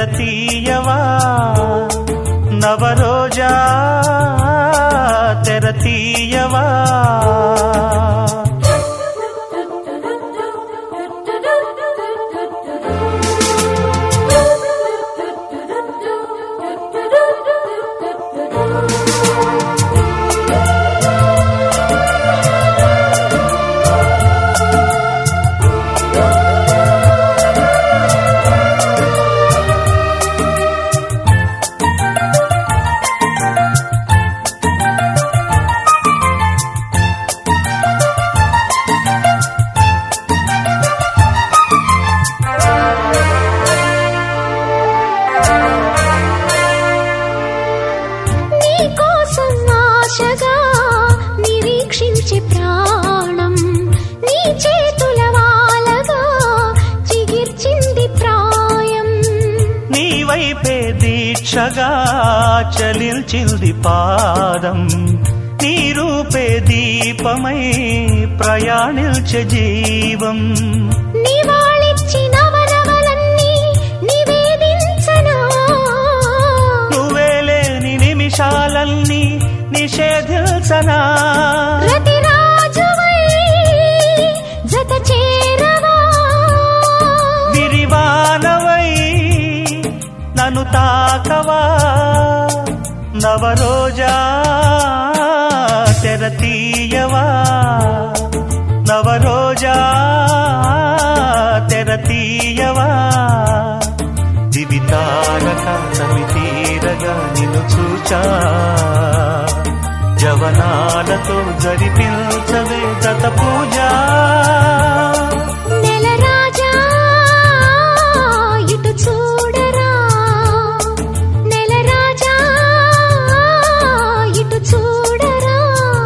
తీయవా నవరోజా తెర తీయవా నీ కోసం ఆశగా నిరీక్షించే ప్రాణం నీ చేతుల వాలగా చిగిర్చింది ప్రాయం నీ వైపే దీక్షగా చలించింది పాదం నీ రూపే దీపమై ప్రయాణించే జీవం నివాళిచ్చి నవనవలన్నీ నివేదించనా నువ్వే లేని నిమిషాలన్నీ నిషేధించనా రతిరాజువై జత చేరవా విరివానవై నన్ను తాకవా నవరోజా తెర తీయవా నవరోజా తెర తీయవా దివితారక సమితీరగా నిన్ను చూచా జవనాలతో జరిపించవే దత పూజ నెల రాజా ఇటు చూడరా నెల రాజా ఇటు చూడరా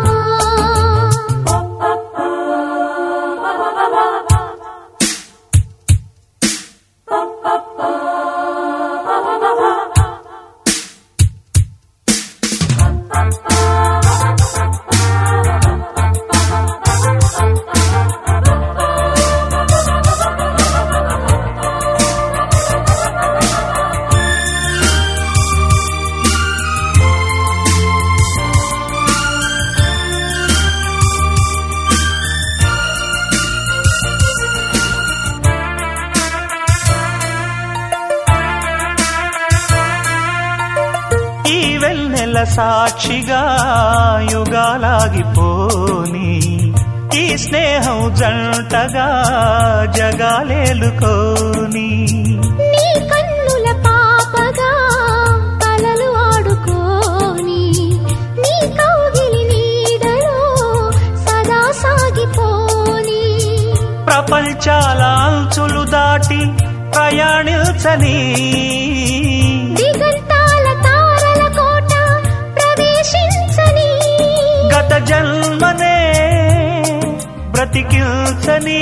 ఈ వెన్నెల సాక్షిగా యుగాలాగిపోని ఈ స్నేహం జంటగా జగాలేలుకోని నీ కన్నుల పాపగా కలలు ఆడుకోని నీ కౌగిలి నీడలో సదా సాగిపోని ప్రపంచాల అంచులు దాటి ప్రయాణించని దిగంతాల తారల కోట ప్రవేశించని గత జన్మనే బ్రతికించని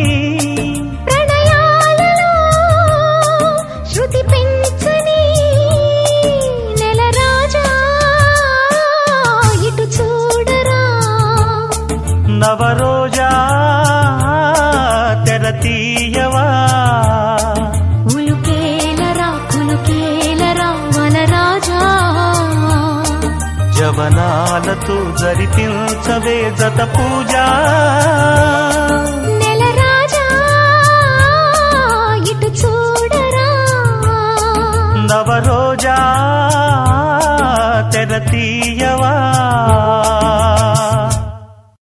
ప్రణయాలలో శృతి పెంచని నెల రాజా ఇటు చూడరా నవరోజా తెర తీయవా ఉలుకేలరా కులుకేలరా మన రాజా జవనాలతో జరిపించవే జత పూజ నెల రాజా ఇటు చూడరా నవరోజా తెర తీయవా